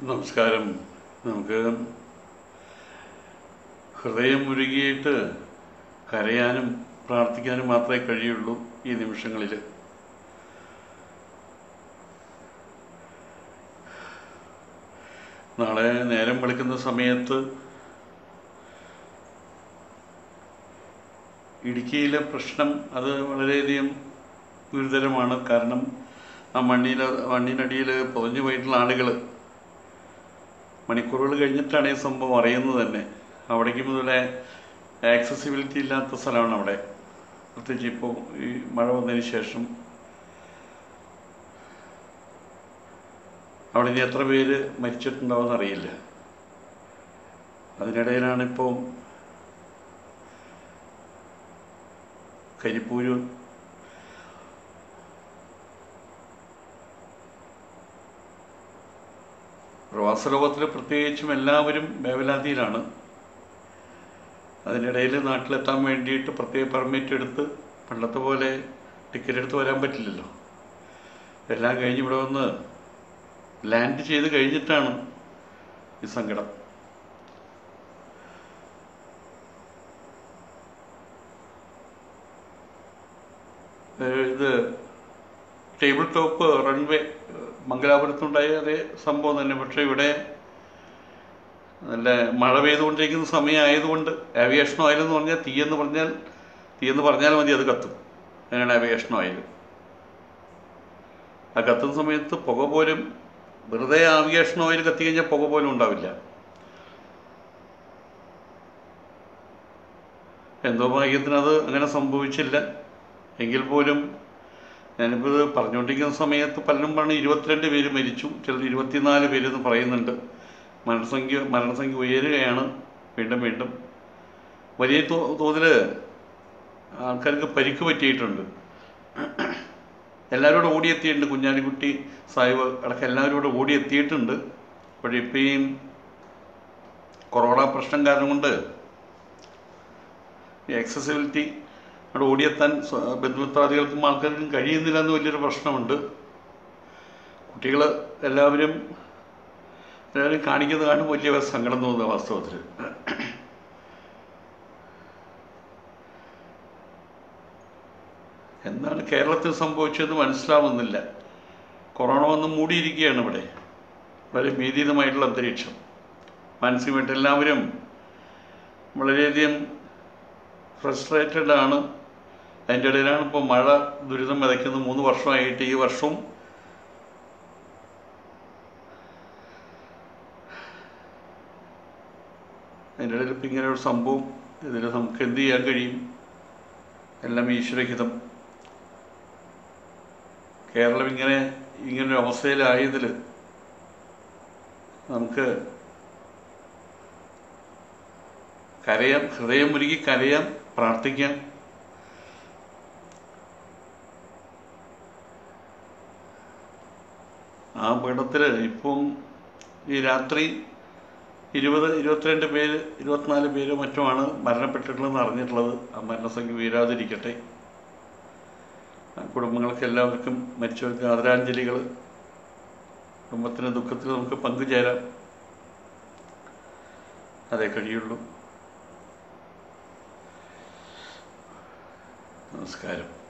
നമസ്കാരം നമുക്ക് ഹൃദയം ഉരുകിയിട്ട് കരയാനും പ്രാർത്ഥിക്കാനും മാത്രമേ കഴിയുള്ളൂ ഈ നിമിഷങ്ങളിൽ നാളെ നേരം വെളുക്കുന്ന സമയത്ത് ഇടുക്കിയിലെ പ്രശ്നം അത് വളരെയധികം ഗുരുതരമാണ് കാരണം ആ മണ്ണിൽ മണ്ണിനടിയിൽ പൊതിഞ്ഞു പോയിട്ടുള്ള ആളുകൾ മണിക്കൂറുകൾ കഴിഞ്ഞിട്ടാണ് ഈ സംഭവം അറിയുന്നത് തന്നെ അവിടേക്ക് മുതലേ ആക്സസിബിലിറ്റി ഇല്ലാത്ത സ്ഥലമാണ് അവിടെ പ്രത്യേകിച്ച് ഇപ്പോൾ ഈ മഴ വന്നതിന് ശേഷം അവിടെ ഇനി എത്ര പേര് മരിച്ചിട്ടുണ്ടാവുമെന്ന് അറിയില്ല അതിനിടയിലാണ് ഇപ്പോൾ കരിപ്പൂര് പ്രവാസ ലോകത്തിൽ പ്രത്യേകിച്ചും എല്ലാവരും വേവലാതിയിലാണ് അതിനിടയിൽ നാട്ടിലെത്താൻ വേണ്ടിയിട്ട് പ്രത്യേക പെർമിറ്റ് എടുത്ത് പണ്ടത്തെ പോലെ ടിക്കറ്റ് എടുത്ത് വരാൻ പറ്റില്ലല്ലോ എല്ലാം കഴിഞ്ഞ് ഇവിടെ വന്ന് ലാൻഡ് ചെയ്ത് കഴിഞ്ഞിട്ടാണ് ഈ സങ്കടം ഏഹ് ഇത് ടേബിൾ ടോപ്പ് റൺവേ മംഗലാപുരത്തുണ്ടായ അതേ സംഭവം തന്നെ പക്ഷേ ഇവിടെ നല്ല മഴ പെയ്തുകൊണ്ടിരിക്കുന്ന സമയമായതുകൊണ്ട് ആവിയേഷൻ ഓയിൽ എന്ന് പറഞ്ഞാൽ തീയെന്ന് പറഞ്ഞാൽ തീയെന്ന് പറഞ്ഞാൽ മതി അത് കത്തും അങ്ങനെയാണ് ആവിയേഷൻ ഓയിൽ ആ കത്തുന്ന സമയത്ത് പുക പോലും വെറുതെ ആവിയേഷൻ ഓയിൽ കത്തി കഴിഞ്ഞാൽ പുക പോലും ഉണ്ടാവില്ല എന്തോ ഭാഗ്യത്തിന് അത് അങ്ങനെ സംഭവിച്ചില്ല എങ്കിൽ പോലും ഞാനിപ്പോൾ ഇത് പറഞ്ഞുകൊണ്ടിരിക്കുന്ന സമയത്ത് പലരും പറഞ്ഞ് ഇരുപത്തിരണ്ട് പേര് മരിച്ചു ചിലർ ഇരുപത്തിനാല് പേര് എന്ന് പറയുന്നുണ്ട് മരണസംഖ്യ മരണസംഖ്യ ഉയരുകയാണ് വീണ്ടും വീണ്ടും വലിയ തോ തോതിൽ ആൾക്കാർക്ക് പരിക്ക് പറ്റിയിട്ടുണ്ട് എല്ലാവരും കൂടെ ഓടിയെത്തിയിട്ടുണ്ട് കുഞ്ഞാലിക്കുട്ടി സാഹിബ് അടക്കം എല്ലാവരും കൂടെ ഓടിയെത്തിയിട്ടുണ്ട് പക്ഷേ ഇപ്പം ഈ കൊറോണ പ്രശ്നം കാരണം കൊണ്ട് ഈ ആക്സസിബിലിറ്റി അവിടെ ഓടിയെത്താൻ സ്വ- ബന്ധുമിത്രാദികൾക്കും ആൾക്കാർക്കും കഴിയുന്നില്ല എന്ന് വലിയൊരു പ്രശ്നമുണ്ട് കുട്ടികൾ എല്ലാവരും എല്ലാവരും കാണിക്കുന്നത് കാണുമ്പോൾ വലിയ സങ്കടം തോന്നുക വാസ്തവത്തിൽ എന്താണ് കേരളത്തിൽ സംഭവിച്ചതെന്ന് മനസ്സിലാവുന്നില്ല കൊറോണ വന്ന് മൂടിയിരിക്കുകയാണ് ഇവിടെ വളരെ ഭീതിതമായിട്ടുള്ള അന്തരീക്ഷം മാനസികമായിട്ട് എല്ലാവരും വളരെയധികം ഫ്രസ്ട്രേറ്റഡ് ആണ് അതിൻ്റെ ഇടയിലാണ് ഇപ്പോൾ മഴ ദുരിതം വിതയ്ക്കുന്നത് മൂന്ന് വർഷമായിട്ട് ഈ വർഷവും അതിൻ്റെ ഇടയിൽ ഇപ്പം ഇങ്ങനെ ഒരു സംഭവം ഇതിൽ നമുക്ക് എന്ത് ചെയ്യാൻ കഴിയും എല്ലാം ഈശ്വരഹിതം കേരളം ഇങ്ങനെ ഇങ്ങനൊരു അവസ്ഥയിലായതിൽ നമുക്ക് കരയാം ഹൃദയം ഒരുക്കി കരയാം പ്രാർത്ഥിക്കാം ആ അപകടത്തിൽ ഇപ്പം ഈ രാത്രി ഇരുപത് ഇരുപത്തിരണ്ട് പേര് ഇരുപത്തിനാല് പേര് മറ്റുമാണ് മരണപ്പെട്ടിട്ടുള്ളതെന്ന് അറിഞ്ഞിട്ടുള്ളത് ആ മരണസംഖ്യ വീരാതിരിക്കട്ടെ ആ കുടുംബങ്ങൾക്ക് എല്ലാവർക്കും മരിച്ചവർക്ക് ആദരാഞ്ജലികൾ കുടുംബത്തിൻ്റെ ദുഃഖത്തിൽ നമുക്ക് പങ്കുചേരാം അതേ കഴിയുള്ളൂ നമസ്കാരം